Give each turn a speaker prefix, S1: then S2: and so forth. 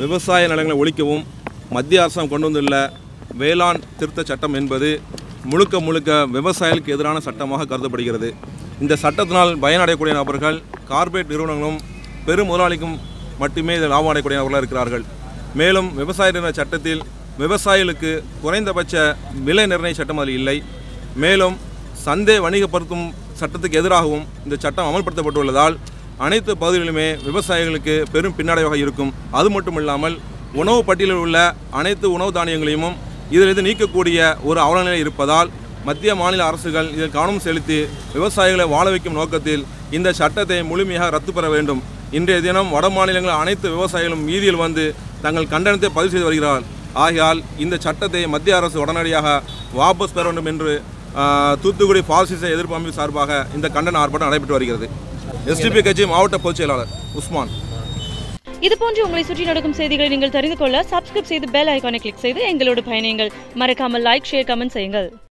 S1: விவசாய நிலங்களை ஒழிக்கவும் மத்திய அரசாங்கம் கொண்டு வந்துள்ள வேளாண் திருத்த சட்டம் என்பது முழுக்க முழுக்க விவசாயிகளுக்கு எதிரான சட்டமாக கருதப்படுகிறது இந்த சட்டத்தினால் பயனடையக்கூடிய நபர்கள் கார்ப்பரேட் நிறுவனங்களும் பெரும் முதலாளிக்கும் மட்டுமே இதில் லாபம் அடையக்கூடிய நபர்களாக இருக்கிறார்கள் மேலும் விவசாய நிர்ணய சட்டத்தில் விவசாயிகளுக்கு குறைந்தபட்ச விலை நிர்ணய சட்டம் அதில் இல்லை மேலும் சந்தை வணிகப்படுத்தும் சட்டத்துக்கு எதிராகவும் இந்த சட்டம் அமல்படுத்தப்பட்டுள்ளதால் அனைத்து பகுதிகளிலுமே விவசாயிகளுக்கு பெரும் பின்னடைவாக இருக்கும் அது மட்டும் இல்லாமல் உணவு பட்டியலில் உள்ள அனைத்து உணவு தானியங்களையும் இதிலிருந்து நீக்கக்கூடிய ஒரு அவலநிலை இருப்பதால் மத்திய மாநில அரசுகள் இதில் கவனம் செலுத்தி விவசாயிகளை வாழ வைக்கும் நோக்கத்தில் இந்த சட்டத்தை முழுமையாக ரத்து பெற வேண்டும் இன்றைய தினம் வட மாநிலங்கள் அனைத்து விவசாயிகளும் வீதியில் வந்து தங்கள் கண்டனத்தை பதிவு செய்து வருகிறார்கள் ஆகையால் இந்த சட்டத்தை மத்திய அரசு உடனடியாக வாபஸ் பெற வேண்டும் என்று ஆஹ், தூத்துக்குடி பாசிச எதிர்ப்பு அமைப்பு சார்பாக இந்த கண்டன ஆர்ப்பாட்டம் நடைபெற்று வருகிறது எஸ்டிபி கட்சி மாவட்ட பொதுச் செயலாளர் உஸ்மான்
S2: இது போன்று உங்களை சுற்றி நடக்கும் செய்திகளை நீங்கள் தெரிந்து கொள்ள சப்ஸ்கிரைப் செய்து பெல் ஐகானை கிளிக் செய்து எங்களோடு பயணியுங்கள் மறக்காமல் லைக் ஷேர் கமெண்ட் செய்யுங்கள்